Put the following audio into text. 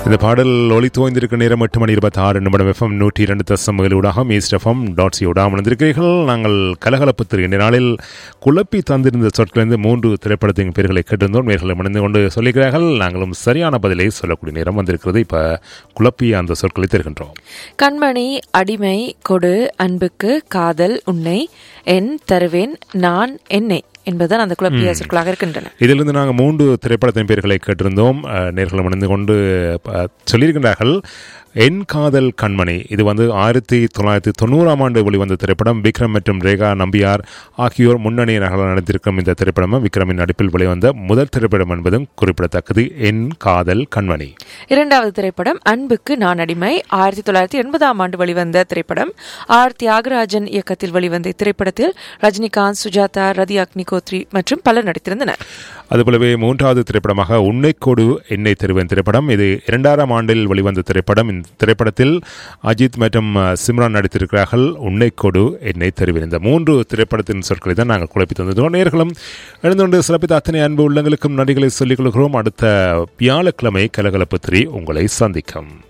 இந்த பாடல் ஒளி தோய்ந்திருக்க நேரம் எட்டு மணி இருபத்தி ஆறு நிமிடம் எஃப்எம் நூற்றி இரண்டு தசமகளூடாக ஈஸ்ட் எஃப்எம் டாட் சியோடாக அமர்ந்திருக்கிறீர்கள் நாங்கள் கலகலப்பு திருகின்ற நாளில் குழப்பி தந்திருந்த சொற்களிலிருந்து மூன்று திரைப்படத்தின் பெயர்களை கேட்டிருந்தோம் நேர்களை மணிந்து கொண்டு சொல்லிக்கிறார்கள் நாங்களும் சரியான பதிலை சொல்லக்கூடிய நேரம் வந்திருக்கிறது இப்போ குழப்பி அந்த சொற்களை தருகின்றோம் கண்மணி அடிமை கொடு அன்புக்கு காதல் உன்னை என் தருவேன் நான் என்னை என்பதுதான் அந்த குழப்பிய சொற்களாக இருக்கின்றன இதிலிருந்து நாங்கள் மூன்று திரைப்படத்தின் பெயர்களை கேட்டிருந்தோம் அஹ், நேர்களை மணிந்து கொண்டு அஹ், சொல்லியிருக்கின்றார்கள் என் காதல் கண்மணி இது வந்து ஆயிரத்தி தொள்ளாயிரத்தி தொண்ணூறாம் ஆண்டு வெளிவந்த திரைப்படம் விக்ரம் மற்றும் ரேகா நம்பியார் ஆகியோர் முன்னணி நகரில் நடித்திருக்கும் இந்த திரைப்படமும் விக்ரமின் நடிப்பில் வெளிவந்த முதல் திரைப்படம் என்பதும் குறிப்பிடத்தக்கது என் காதல் கண்மணி இரண்டாவது திரைப்படம் அன்புக்கு நான் அடிமை ஆயிரத்தி தொள்ளாயிரத்தி எண்பதாம் ஆண்டு வெளிவந்த திரைப்படம் ஆர் தியாகராஜன் இயக்கத்தில் வெளிவந்த இத்திரைப்படத்தில் ரஜினிகாந்த் சுஜாதா ரதி அக்னிகோத்ரி மற்றும் பலர் நடித்திருந்தனர் அதுபோலவே மூன்றாவது திரைப்படமாக உன்னைக்கோடு என்னை தருவேன் திரைப்படம் இது இரண்டாயிரம் ஆண்டில் வெளிவந்த திரைப்படம் இந்த திரைப்படத்தில் அஜித் மற்றும் அஹ், சிம்ரான் நடித்திருக்கிறார்கள் உன்னைக்கோடு என்னை தருவேன் இந்த மூன்று திரைப்படத்தின் சொற்களை தான் நாங்கள் குழப்பி தந்தோம் நேர்களும் எழுந்துகொண்டு சிறப்பித்த அத்தனை அன்பு உள்ளங்களுக்கும் நன்றிகளை சொல்லிக் கொள்கிறோம் அடுத்த வியாழக்கிழமை கலகலப்பு திரி உங்களை சந்திக்கும்